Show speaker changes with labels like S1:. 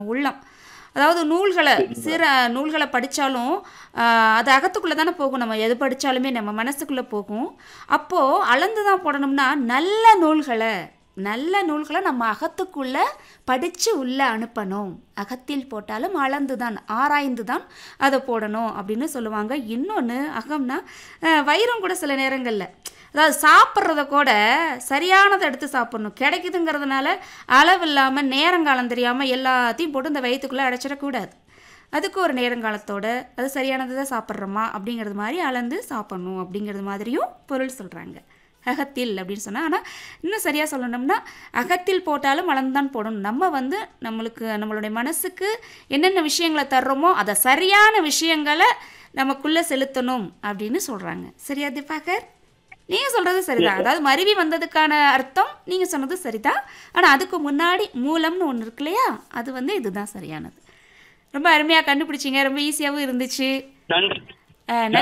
S1: உள்ளம் அதாவது நூல்களை சிற நூல்களை படித்தாலும் அது அகத்துக்குள்ளே தானே போகும் நம்ம எது படித்தாலுமே நம்ம மனசுக்குள்ளே போகும் அப்போது அளந்து தான் போடணும்னா நல்ல நூல்களை நல்ல நூல்களை நம்ம அகத்துக்குள்ளே படித்து உள்ளே அனுப்பணும் அகத்தில் போட்டாலும் அளந்து தான் ஆராய்ந்து தான் அதை போடணும் அப்படின்னு சொல்லுவாங்க இன்னொன்று அகம்னா அஹ், வயிறும் கூட சில நேரங்களில் அதாவது சாப்பிட்றத கூட சரியானதை எடுத்து சாப்பிடணும் கிடைக்குதுங்கிறதுனால அளவு இல்லாமல் நேரங்காலம் தெரியாமல் எல்லாத்தையும் போட்டு இந்த வயிற்றுக்குள்ளே அடைச்சிடக்கூடாது அதுக்கு ஒரு நேரங்காலத்தோட அது சரியானதை தான் சாப்பிட்றோமா அப்படிங்கிறது மாதிரி அளந்து சாப்பிட்ணும் அப்படிங்கிறது மாதிரியும் பொருள் சொல்கிறாங்க அகத்தில் அப்படின்னு சொன்னால் ஆனால் இன்னும் சரியாக சொல்லணும்னா அகத்தில் போட்டாலும் அளந்துதான் போடணும் நம்ம வந்து நம்மளுக்கு நம்மளுடைய மனசுக்கு என்னென்ன விஷயங்களை தர்றோமோ அதை சரியான விஷயங்களை நமக்குள்ளே செலுத்தணும் அப்படின்னு சொல்கிறாங்க சரியா திபாகர் நீங்கள் சொல்கிறது சரிதான் அதாவது மருவி வந்ததுக்கான அர்த்தம் நீங்கள் சொன்னது சரிதான் ஆனால் அதுக்கு முன்னாடி மூலம்னு ஒன்று இருக்கு இல்லையா அது வந்து இதுதான் சரியானது ரொம்ப அருமையாக கண்டுபிடிச்சிங்க ரொம்ப ஈஸியாகவும் இருந்துச்சு
S2: நன்றி
S1: அஹ்,